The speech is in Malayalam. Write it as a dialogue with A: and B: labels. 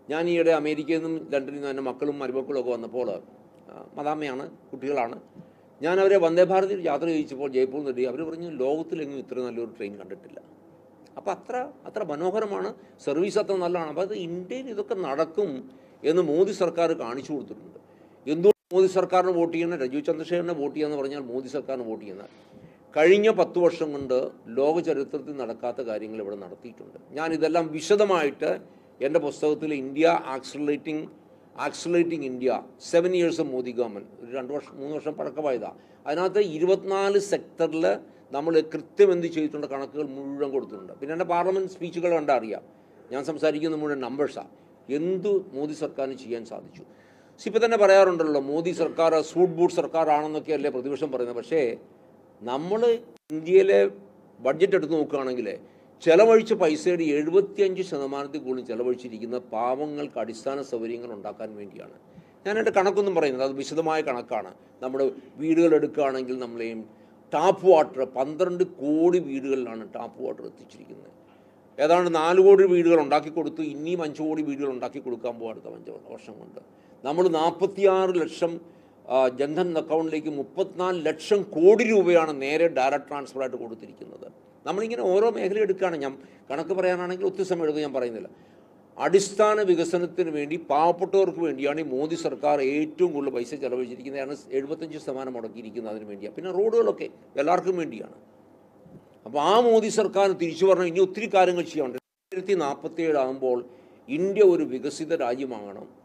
A: ഞാൻ ഈയിടെ അമേരിക്കയിൽ നിന്നും ലണ്ടനിൽ നിന്നും എൻ്റെ മക്കളും മരുമക്കളും ഒക്കെ വന്നപ്പോൾ ആ, മദാമ്മയാണ് കുട്ടികളാണ് ഞാൻ അവരെ വന്ദേ ഭാരതിൽ യാത്ര ചെയ്യിച്ചപ്പോൾ ജയ്പൂർ നെടി അവർ പറഞ്ഞു ലോകത്തിലെങ്ങും ഇത്ര നല്ലൊരു ട്രെയിൻ കണ്ടിട്ടില്ല അപ്പോൾ അത്ര അത്ര മനോഹരമാണ് സർവീസ് അത്ര നല്ലതാണ് അപ്പോൾ അത് ഇന്ത്യയിൽ ഇതൊക്കെ നടക്കും എന്ന് മോദി സർക്കാർ കാണിച്ചു കൊടുത്തിട്ടുണ്ട് എന്തുകൊണ്ട് മോദി സർക്കാരിന് വോട്ട് ചെയ്യണം രജീവ് ചന്ദ്രശേഖരനെ വോട്ട് ചെയ്യാന്ന് പറഞ്ഞാൽ മോദി സർക്കാരിന് വോട്ട് ചെയ്യുന്ന കഴിഞ്ഞ പത്ത് വർഷം കൊണ്ട് ലോക ചരിത്രത്തിൽ നടക്കാത്ത കാര്യങ്ങൾ ഇവിടെ നടത്തിയിട്ടുണ്ട് ഞാൻ ഇതെല്ലാം വിശദമായിട്ട് എൻ്റെ പുസ്തകത്തിൽ India accelerating accelerating India seven years of Modi government ഒരു രണ്ട് വർഷം മൂന്ന് വർഷം പഴക്കമായതാണ് അതിനകത്ത് ഇരുപത്തിനാല് സെക്ടറിൽ നമ്മൾ കൃത്യം എന്ത് ചെയ്തിട്ടുണ്ട് കണക്കുകൾ മുഴുവൻ കൊടുത്തിട്ടുണ്ട് പിന്നെ എൻ്റെ പാർലമെൻറ്റ് സ്പീച്ചുകൾ കണ്ടാൽ അറിയാം ഞാൻ സംസാരിക്കുന്ന മുഴുവൻ നമ്പേഴ്സാണ് എന്ത് മോദി സർക്കാരിന് ചെയ്യാൻ സാധിച്ചു ഇപ്പം തന്നെ പറയാറുണ്ടല്ലോ മോദി സർക്കാർ സൂട്ട് ബൂട്ട് സർക്കാർ ആണെന്നൊക്കെ അല്ലേ പ്രതിപക്ഷം പറയുന്നത് പക്ഷേ നമ്മൾ ഇന്ത്യയിലെ ബഡ്ജറ്റ് എടുത്ത് നോക്കുകയാണെങ്കിൽ ചെലവഴിച്ച പൈസയുടെ എഴുപത്തിയഞ്ച് ശതമാനത്തിൽ കൂടുതൽ ചെലവഴിച്ചിരിക്കുന്ന പാവങ്ങൾക്ക് അടിസ്ഥാന സൗകര്യങ്ങൾ ഉണ്ടാക്കാൻ വേണ്ടിയാണ് ഞാൻ എൻ്റെ കണക്കൊന്നും പറയുന്നത് അത് വിശദമായ കണക്കാണ് നമ്മുടെ വീടുകൾ എടുക്കുകയാണെങ്കിൽ നമ്മളെയും ടാപ്പ് വാട്ടർ പന്ത്രണ്ട് കോടി വീടുകളിലാണ് ടാപ്പ് വാട്ടർ എത്തിച്ചിരിക്കുന്നത് ഏതാണ്ട് നാല് കോടി വീടുകൾ ഉണ്ടാക്കി കൊടുത്തു ഇനിയും അഞ്ച് കോടി വീടുകൾ ഉണ്ടാക്കി കൊടുക്കാൻ പോകും അടുത്ത അഞ്ച് വർഷം കൊണ്ട് നമ്മൾ നാൽപ്പത്തിയാറ് ലക്ഷം ആ, ജൻധൻ അക്കൗണ്ടിലേക്ക് മുപ്പത്തിനാല് ലക്ഷം കോടി രൂപയാണ് നേരെ ഡയറക്റ്റ് ട്രാൻസ്ഫറായിട്ട് കൊടുത്തിരിക്കുന്നത് നമ്മളിങ്ങനെ ഓരോ മേഖല എടുക്കുകയാണ് ഞാൻ കണക്ക് പറയാനാണെങ്കിൽ ഒത്തിരി സമയം എടുക്കും ഞാൻ പറയുന്നില്ല അടിസ്ഥാന വികസനത്തിന് വേണ്ടി പാവപ്പെട്ടവർക്ക് വേണ്ടിയാണ് ഈ മോദി സർക്കാർ ഏറ്റവും കൂടുതൽ പൈസ ചെലവഴിച്ചിരിക്കുന്നതാണ് എഴുപത്തഞ്ച് ശതമാനം മുടക്കിയിരിക്കുന്നത് അതിന് വേണ്ടിയാണ് പിന്നെ റോഡുകളൊക്കെ എല്ലാവർക്കും വേണ്ടിയാണ് അപ്പോൾ ആ മോദി സർക്കാർ തിരിച്ചു പറഞ്ഞാൽ ഇനി ഒത്തിരി കാര്യങ്ങൾ ചെയ്യാനുണ്ട് രണ്ടായിരത്തി നാൽപ്പത്തി ഏഴാകുമ്പോൾ ഇന്ത്യ ഒരു വികസിത രാജ്യമാകണം